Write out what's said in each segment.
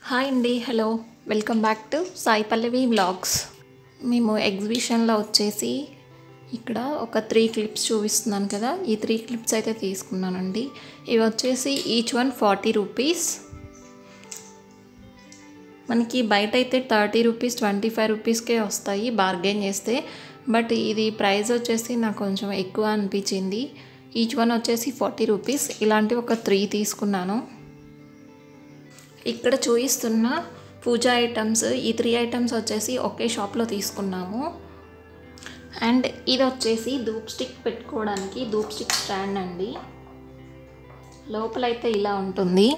hi అండి hello welcome back to Sai Pallavi vlogs మేము ఎగ్జిబిషన్లో వచ్చేసి ఇక్కడ ఒక త్రీ క్లిప్స్ చూపిస్తున్నాను కదా ఈ త్రీ క్లిప్స్ అయితే తీసుకున్నానండి ఇవి వచ్చేసి ఈచ్ వన్ ఫార్టీ రూపీస్ మనకి బయట అయితే థర్టీ రూపీస్ ట్వంటీ ఫైవ్ రూపీస్కే వస్తాయి బార్గెన్ చేస్తే బట్ ఇది ప్రైస్ వచ్చేసి నాకు కొంచెం ఎక్కువ అనిపించింది ఈచ్ వన్ వచ్చేసి ఫార్టీ రూపీస్ ఇలాంటి ఒక త్రీ తీసుకున్నాను ఇక్కడ చూపిస్తున్న పూజా ఐటమ్స్ ఈ త్రీ ఐటమ్స్ వచ్చేసి ఒకే షాప్లో తీసుకున్నాము అండ్ ఇది వచ్చేసి ధూప్ స్టిక్ పెట్టుకోవడానికి ధూప్ స్టిక్ స్టాండ్ అండి లోపలైతే ఇలా ఉంటుంది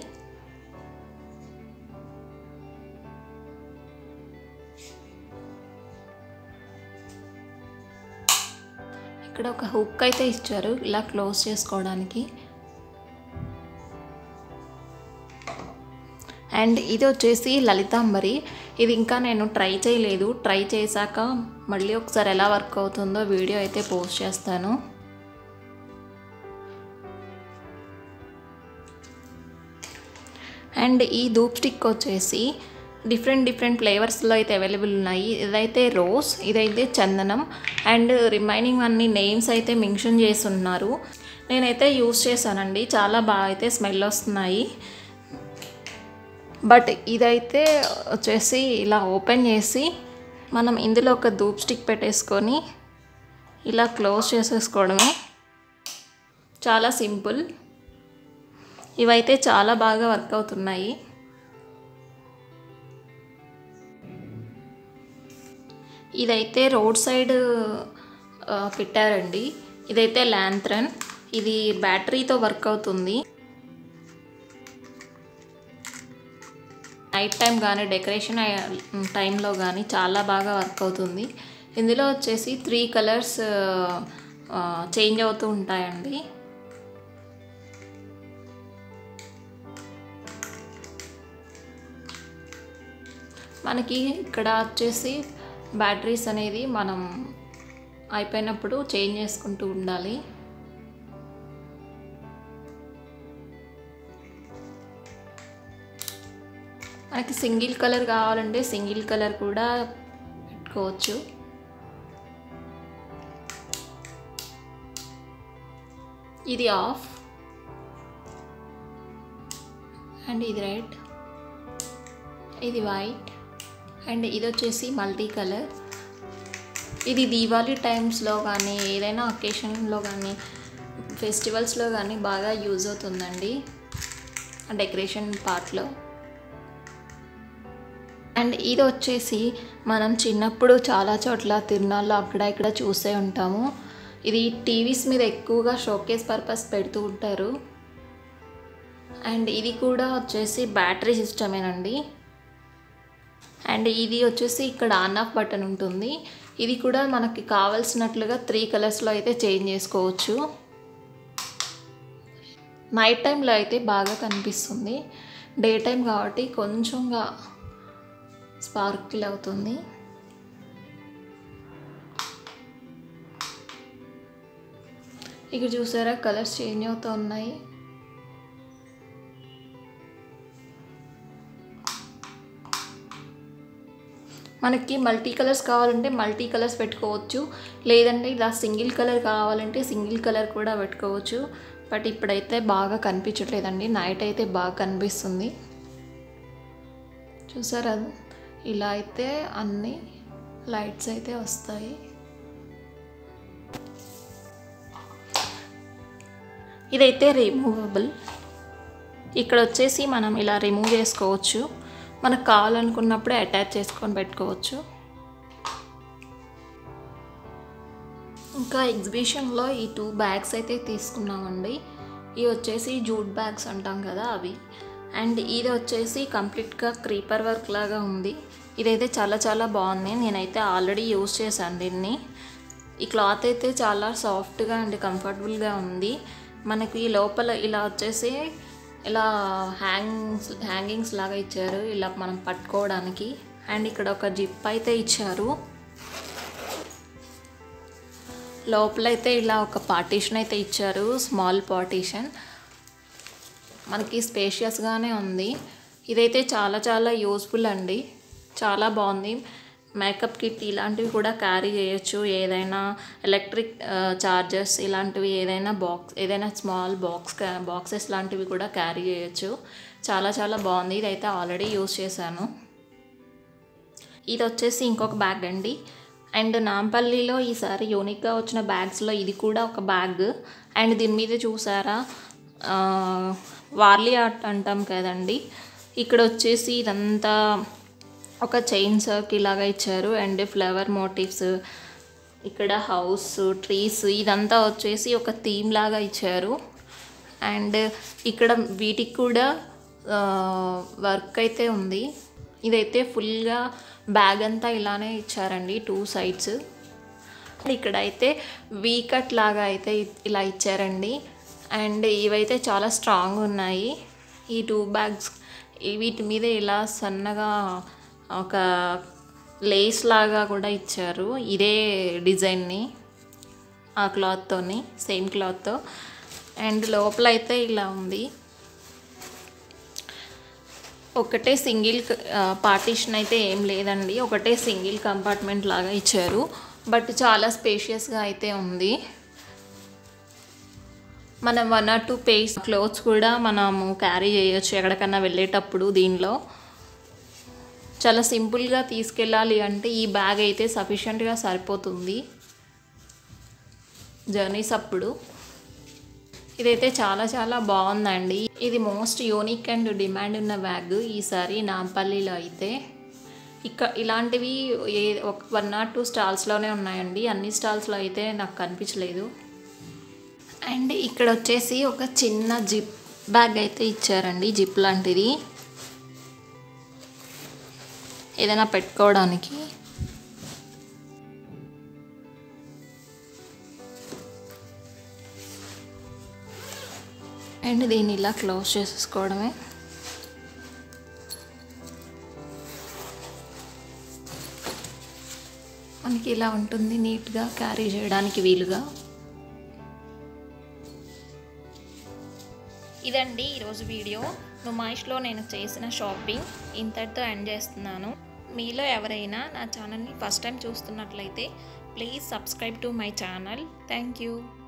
ఇక్కడ ఒక హుక్ అయితే ఇచ్చారు ఇలా క్లోజ్ చేసుకోవడానికి అండ్ ఇది వచ్చేసి లలితాంబరి ఇది ఇంకా నేను ట్రై చేయలేదు ట్రై చేశాక మళ్ళీ ఒకసారి ఎలా వర్క్ అవుతుందో వీడియో అయితే పోస్ట్ చేస్తాను అండ్ ఈ ధూప్ స్టిక్ వచ్చేసి డిఫరెంట్ డిఫరెంట్ ఫ్లేవర్స్లో అయితే అవైలబుల్ ఉన్నాయి ఇదైతే రోజ్ ఇదైతే చందనం అండ్ రిమైనింగ్ అన్ని నేమ్స్ అయితే మెన్షన్ చేసి ఉన్నారు నేనైతే యూస్ చేశానండి చాలా బాగా అయితే స్మెల్ వస్తున్నాయి బట్ ఇదైతే వచ్చేసి ఇలా ఓపెన్ చేసి మనం ఇందులో ఒక ధూప్ స్టిక్ పెట్టేసుకొని ఇలా క్లోజ్ చేసేసుకోవడమే చాలా సింపుల్ ఇవైతే చాలా బాగా వర్క్ అవుతున్నాయి ఇదైతే రోడ్ సైడ్ పెట్టారండి ఇదైతే ల్యాంత్రన్ ఇది బ్యాటరీతో వర్క్ అవుతుంది నైట్ టైం కానీ డెకరేషన్ టైంలో కానీ చాలా బాగా వర్క్ అవుతుంది ఇందులో వచ్చేసి త్రీ కలర్స్ చేంజ్ అవుతూ ఉంటాయండి మనకి ఇక్కడ వచ్చేసి బ్యాటరీస్ అనేది మనం అయిపోయినప్పుడు చేంజ్ చేసుకుంటూ ఉండాలి మనకి సింగిల్ కలర్ కావాలంటే సింగిల్ కలర్ కూడా పెట్టుకోవచ్చు ఇది ఆఫ్ అండ్ ఇది రెడ్ ఇది వైట్ అండ్ ఇది వచ్చేసి మల్టీ కలర్ ఇది దీవాళీ టైమ్స్లో కానీ ఏదైనా అకేషన్లో కానీ ఫెస్టివల్స్లో కానీ బాగా యూజ్ అవుతుందండి డెకరేషన్ పార్ట్లో అండ్ ఇది వచ్చేసి మనం చిన్నప్పుడు చాలా చోట్ల తిరునాళ్ళు అక్కడ ఇక్కడ చూసే ఉంటాము ఇది టీవీస్ మీద ఎక్కువగా షోకేస్ పర్పస్ పెడుతూ ఉంటారు అండ్ ఇది కూడా వచ్చేసి బ్యాటరీ సిస్టమేనండి అండ్ ఇది వచ్చేసి ఇక్కడ ఆన్ ఆఫ్ బటన్ ఉంటుంది ఇది కూడా మనకి కావాల్సినట్లుగా త్రీ కలర్స్లో అయితే చేంజ్ చేసుకోవచ్చు నైట్ టైంలో అయితే బాగా కనిపిస్తుంది డే టైం కాబట్టి కొంచెంగా స్పార్కిల్ అవుతుంది ఇక్కడ చూసారా కలర్స్ చేంజ్ అవుతూ ఉన్నాయి మనకి మల్టీ కలర్స్ కావాలంటే మల్టీ కలర్స్ పెట్టుకోవచ్చు లేదంటే ఇలా సింగిల్ కలర్ కావాలంటే సింగిల్ కలర్ కూడా పెట్టుకోవచ్చు బట్ ఇప్పుడైతే బాగా కనిపించట్లేదండి నైట్ అయితే బాగా కనిపిస్తుంది చూసారా ఇలా అయితే అన్ని లైట్స్ అయితే వస్తాయి ఇదైతే రిమూవబుల్ ఇక్కడ వచ్చేసి మనం ఇలా రిమూవ్ చేసుకోవచ్చు మనకు కావాలనుకున్నప్పుడే అటాచ్ చేసుకొని పెట్టుకోవచ్చు ఇంకా ఎగ్జిబిషన్లో ఈ టూ బ్యాగ్స్ అయితే తీసుకున్నామండి ఇవి వచ్చేసి జూట్ బ్యాగ్స్ అంటాం కదా అవి అండ్ ఇది వచ్చేసి కంప్లీట్గా క్రీపర్ వర్క్ లాగా ఉంది ఇదైతే చాలా చాలా బాగుంది నేనైతే ఆల్రెడీ యూస్ చేశాను దీన్ని ఈ క్లాత్ అయితే చాలా సాఫ్ట్గా అండ్ కంఫర్టబుల్గా ఉంది మనకి లోపల ఇలా వచ్చేసి ఇలా హ్యాంగ్స్ హ్యాంగింగ్స్ లాగా ఇచ్చారు ఇలా మనం పట్టుకోవడానికి అండ్ ఇక్కడ ఒక జిప్ అయితే ఇచ్చారు లోపలైతే ఇలా ఒక పార్టీషన్ అయితే ఇచ్చారు స్మాల్ పార్టీషన్ మనకి స్పేషియస్గానే ఉంది ఇదైతే చాలా చాలా యూస్ఫుల్ అండి చాలా బాగుంది మేకప్ కిట్ ఇలాంటివి కూడా క్యారీ చేయొచ్చు ఏదైనా ఎలక్ట్రిక్ చార్జర్స్ ఇలాంటివి ఏదైనా బాక్స్ ఏదైనా స్మాల్ బాక్స్ బాక్సెస్ లాంటివి కూడా క్యారీ చేయొచ్చు చాలా చాలా బాగుంది ఇదైతే ఆల్రెడీ యూస్ చేశాను ఇది వచ్చేసి ఇంకొక బ్యాగ్ అండి అండ్ నాంపల్లిలో ఈసారి యూనిక్గా వచ్చిన బ్యాగ్స్లో ఇది కూడా ఒక బ్యాగ్ అండ్ దీని మీద చూసారా ఆ, వార్లీ ఆర్ట్ అంటాం కదండి ఇక్కడ వచ్చేసి ఇదంతా ఒక చైన్ సర్కిల్ లాగా ఇచ్చారు అండ్ ఫ్లవర్ మోటివ్స్ ఇక్కడ హౌస్ ట్రీస్ ఇదంతా వచ్చేసి ఒక థీమ్ లాగా ఇచ్చారు అండ్ ఇక్కడ వీటికి కూడా వర్క్ అయితే ఉంది ఇదైతే ఫుల్గా బ్యాగ్ అంతా ఇలానే ఇచ్చారండి టూ సైడ్స్ ఇక్కడ అయితే వీకట్ లాగా అయితే ఇలా ఇచ్చారండి అండ్ ఇవైతే చాలా స్ట్రాంగ్ ఉన్నాయి ఈ టూ బ్యాగ్స్ వీటి మీద ఇలా సన్నగా ఒక లేస్ లాగా కూడా ఇచ్చారు ఇదే డిజైన్ని ఆ క్లాత్తోని సేమ్ క్లాత్తో అండ్ లోపల అయితే ఇలా ఉంది ఒకటే సింగిల్ పార్టీషన్ అయితే ఏం లేదండి ఒకటే సింగిల్ కంపార్ట్మెంట్ లాగా ఇచ్చారు బట్ చాలా స్పేషియస్గా అయితే ఉంది మనం one or two pairs clothes కూడా మనము క్యారీ చేయొచ్చు ఎక్కడికన్నా వెళ్ళేటప్పుడు దీనిలో చాలా సింపుల్గా తీసుకెళ్ళాలి అంటే ఈ బ్యాగ్ అయితే సఫిషియెంట్గా సరిపోతుంది జర్నీస్ అప్పుడు ఇదైతే చాలా చాలా బాగుందండి ఇది మోస్ట్ యూనిక్ అండ్ డిమాండ్ ఉన్న బ్యాగ్ ఈసారి నాంపల్లిలో అయితే ఇక ఇలాంటివి ఏ ఒక వన్ ఆర్ టూ స్టాల్స్లోనే ఉన్నాయండి అన్ని స్టాల్స్లో అయితే నాకు కనిపించలేదు అండ్ ఇక్కడ వచ్చేసి ఒక చిన్న జిప్ బ్యాగ్ అయితే ఇచ్చారండి జిప్ లాంటిది ఏదైనా పెట్టుకోవడానికి అండ్ దీన్ని ఇలా క్లోజ్ చేసేసుకోవడమే మనకి ఇలా ఉంటుంది నీట్గా క్యారీ చేయడానికి వీలుగా ఇదండి ఈరోజు వీడియో నుమాయిష్లో నేను చేసిన షాపింగ్ ఇంతటితో ఎండ్ చేస్తున్నాను మీలో ఎవరైనా నా ఛానల్ని ఫస్ట్ టైం చూస్తున్నట్లయితే please subscribe to my channel thank you